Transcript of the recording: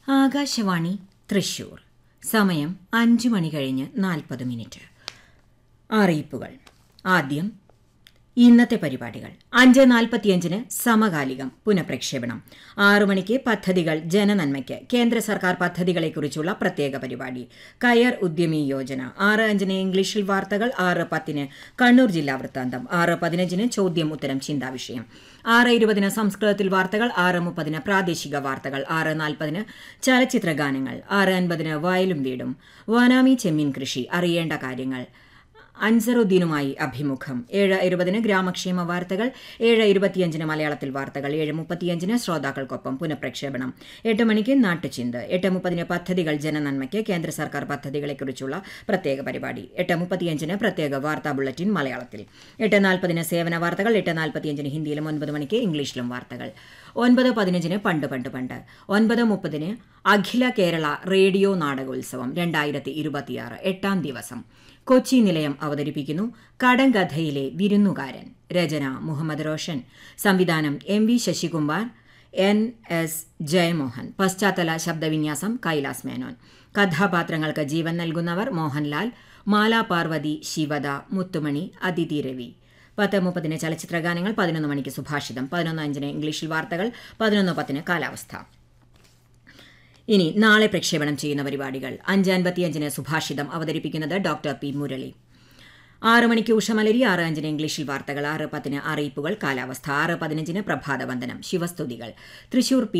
ആകാശവാണി തൃശൂർ സമയം അഞ്ച് മണി കഴിഞ്ഞ് നാൽപ്പത് മിനിറ്റ് അറിയിപ്പുകൾ ആദ്യം ഇന്നത്തെ പരിപാടികൾ അഞ്ച് നാൽപ്പത്തിയഞ്ചിന് സമകാലികം പുനഃപ്രക്ഷേപണം ആറു മണിക്ക് പദ്ധതികൾ ജനനന്മയ്ക്ക് കേന്ദ്ര സർക്കാർ പദ്ധതികളെക്കുറിച്ചുള്ള പ്രത്യേക പരിപാടി കയർ ഉദ്യമി യോജന ആറ് അഞ്ചിന് ഇംഗ്ലീഷിൽ വാർത്തകൾ ആറ് പത്തിന് കണ്ണൂർ ജില്ലാ വൃത്താന്തം ആറ് പതിനഞ്ചിന് ചോദ്യം ഉത്തരം ചിന്താവിഷയം ആറ് ഇരുപതിന് സംസ്കൃതത്തിൽ വാർത്തകൾ ആറ് മുപ്പതിന് പ്രാദേശിക വാർത്തകൾ ആറ് നാൽപ്പതിന് ചലച്ചിത്ര ഗാനങ്ങൾ ആറ് അൻപതിന് വയലും വീടും വാനാമി ചെമ്മീൻ കൃഷി അറിയേണ്ട കാര്യങ്ങൾ അൻസറുദ്ദീനുമായി അഭിമുഖം ഏഴ് ഇരുപതിന് ഗ്രാമക്ഷേമ വാർത്തകൾ ഏഴ് ഇരുപത്തിയഞ്ചിന് മലയാളത്തിൽ വാർത്തകൾ ഏഴ് മുപ്പത്തിയഞ്ചിന് ശ്രോതാക്കൾക്കൊപ്പം പുനഃപ്രക്ഷേപണം എട്ട് മണിക്ക് നാട്ടുചിന്ത് എട്ട് മുപ്പതിന് പദ്ധതികൾ ജനനന്മയ്ക്ക് കേന്ദ്ര സർക്കാർ പദ്ധതികളെക്കുറിച്ചുള്ള പ്രത്യേക പരിപാടി എട്ട് മുപ്പത്തിയഞ്ചിന് പ്രത്യേക വാർത്താ ബുള്ളറ്റിൻ മലയാളത്തിൽ എട്ട് നാൽപ്പതിന് സേവന വാർത്തകൾ എട്ട് നാൽപ്പത്തിയഞ്ചിന് ഹിന്ദിയിലും ഒൻപത് മണിക്ക് ഇംഗ്ലീഷിലും വാർത്തകൾ ഒൻപത് പതിനഞ്ചിന് പണ്ട് പണ്ട് പണ്ട് ഒൻപത് മുപ്പതിന് അഖില കേരള റേഡിയോ നാടകോത്സവം രണ്ടായിരത്തി ഇരുപത്തിയാറ് എട്ടാം ദിവസം കൊച്ചി നിലയം അവതരിപ്പിക്കുന്നു കടങ്കഥയിലെ വിരുന്നുകാരൻ രചന മുഹമ്മദ് റോഷൻ സംവിധാനം M V Sasikumar N S Jayamohan പശ്ചാത്തല ശബ്ദവിന്യാസം കൈലാസ് മേനോൻ കഥാപാത്രങ്ങൾക്ക് ജീവൻ നൽകുന്നവർ മോഹൻലാൽ മാലാ പാർവതി ശിവദ മുത്തുമണി അതിഥി രവി പത്ത് മുപ്പതിന് ചലച്ചിത്ര ഗാനങ്ങൾ പതിനൊന്ന് മണിക്ക് സുഭാഷിതം പതിനൊന്ന് അഞ്ചിന് ഇംഗ്ലീഷിൽ വാർത്തകൾ പതിനൊന്ന് പത്തിന് കാലാവസ്ഥ ഇനി നാളെ പ്രക്ഷേപണം ചെയ്യുന്ന പരിപാടികൾ അഞ്ച് അൻപത്തിയഞ്ചിന് സുഭാഷിതം അവതരിപ്പിക്കുന്നത് ഡോക്ടർ പി മുരളി ആറ് മണിക്ക് ഉഷമലരി ആറ് അഞ്ചിന് ഇംഗ്ലീഷിൽ വാർത്തകൾ ആറ് പത്തിന് അറിയിപ്പുകൾ കാലാവസ്ഥ ആറ് പതിനഞ്ചിന് പ്രഭാതവന്ദനം ശിവസ്തുതികൾ തൃശൂർ പി